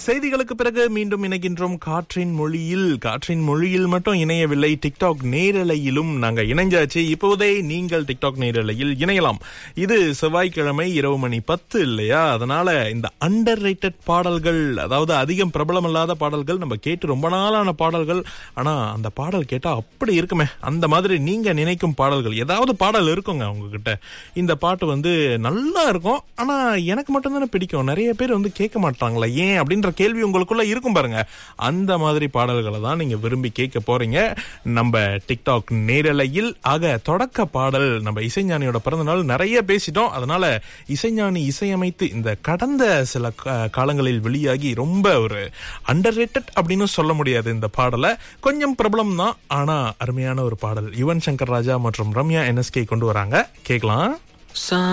செய்திகளுக்கு பிறகு மீண்டும் இணைகின்றோம் காற்றின் மொழியில் காற்றின் மொழியில் மட்டும் இணையவில்லை டிக்டாக் நேரலையிலும் நாங்க இணைஞ்சாச்சு இப்போதே நீங்கள் டிக்டாக் நேரலையில் இணையலாம் இது செவ்வாய்க்கிழமை இரவு மணி பத்து இல்லையா அதனால இந்த அண்டர் பாடல்கள் அதாவது அதிகம் பிரபலமில்லாத பாடல்கள் நம்ம கேட்டு ரொம்ப நாளான பாடல்கள் ஆனா அந்த பாடல் கேட்டா அப்படி இருக்குமே அந்த மாதிரி நீங்க நினைக்கும் பாடல்கள் ஏதாவது பாடல் இருக்குங்க உங்ககிட்ட இந்த பாட்டு வந்து நல்லா இருக்கும் ஆனா எனக்கு மட்டும்தானே பிடிக்கும் நிறைய பேர் வந்து கேட்க மாட்டாங்களா ஏன் அப்படின்ற கேள்வி உங்களுக்குள்ள இருக்கும் பாருங்க அந்த மாதிரி பாடல்களை தான் நீங்க விரும்பி கேட்க போறீங்க நம்ம டிக்டாக் நேரலையில் ஆக தொடக்க பாடல் நம்ம இசைஞானியோட பிறந்த நாள் நிறைய பேசிட்டோம் அதனால இசைஞானி இசையமைத்து இந்த கடந்த சில கா- காலங்களில் வெளியாகி ரொம்ப ஒரு அண்டர் அப்படின்னு சொல்ல முடியாது இந்த பாடலை கொஞ்சம் பிரபலம் தான் ஆனா அருமையான ஒரு பாடல் யுவன் சங்கர் ராஜா மற்றும் ரம்யா என்எஸ்கே கொண்டு வராங்க கேட்கலாம்